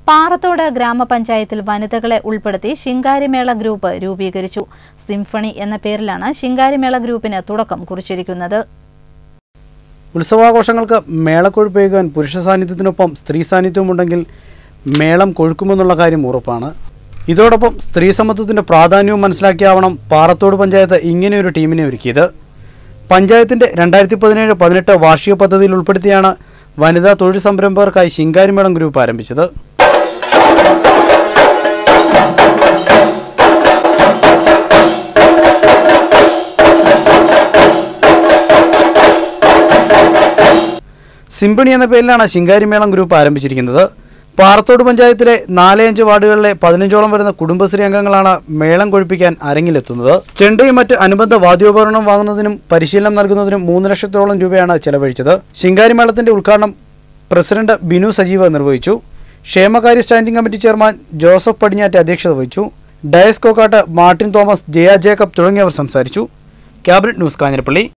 പാറത്തോട് ഗ്രാമപഞ്ചായത്തിൽ വനിതകളെ ഉൾപ്പെടുത്തി ശിങ്കാരിമേള ഗ്രൂപ്പ് രൂപീകരിച്ചു സിംഫണി എന്ന പേരിലാണ് ശിങ്കാരിമേള ഗ്രൂപ്പിന് തുടക്കം കുറിച്ചിരിക്കുന്നത് ഉത്സവാഘോഷങ്ങൾക്ക് മേളക്കൊഴുപ്പേകാൻ പുരുഷ സാന്നിധ്യത്തിനൊപ്പം സ്ത്രീ സാന്നിധ്യമുണ്ടെങ്കിൽ മേളം കൊഴുക്കുമെന്നുള്ള കാര്യം ഉറപ്പാണ് ഇതോടൊപ്പം സ്ത്രീ സമത്വത്തിൻ്റെ പ്രാധാന്യവും മനസ്സിലാക്കിയാവണം പാറത്തോട് പഞ്ചായത്ത് ഇങ്ങനെയൊരു ടീമിനെ ഒരുക്കിയത് പഞ്ചായത്തിൻ്റെ രണ്ടായിരത്തി പതിനേഴ് പതിനെട്ട് വാർഷിക പദ്ധതിയിൽ ഉൾപ്പെടുത്തിയാണ് വനിതാ തൊഴിൽ സംരംഭകർക്കായി ശിങ്കാരിമേളം ഗ്രൂപ്പ് ആരംഭിച്ചത് സിംപിണി എന്ന പേരിലാണ് ശിങ്കാരിമേളം ഗ്രൂപ്പ് ആരംഭിച്ചിരിക്കുന്നത് പാറത്തോട് പഞ്ചായത്തിലെ നാല് അഞ്ച് വാർഡുകളിലെ പതിനഞ്ചോളം വരുന്ന കുടുംബശ്രീ അംഗങ്ങളാണ് മേളം കൊഴിപ്പിക്കാൻ അരങ്ങിലെത്തുന്നത് ചെണ്ടയും മറ്റ് അനുബന്ധ വാദ്യോപകരണം വാങ്ങുന്നതിനും പരിശീലനം നൽകുന്നതിനും മൂന്ന് ലക്ഷത്തോളം രൂപയാണ് ചെലവഴിച്ചത് ശിങ്കാരിമേളത്തിന്റെ ഉദ്ഘാടനം പ്രസിഡന്റ് ബിനു സജീവ നിർവഹിച്ചു ക്ഷേമകാര്യ standing committee chairman Joseph Padinjattu അധ്യക്ഷത വഹിച്ചു Dias Kokkat Martin Thomas Jaya Jacob തുടങ്ങിയവർ സംസാരിച്ചു ക്യാബിനറ്റ് ന്യൂസ് കാഞ്ഞിരപ്പള്ളി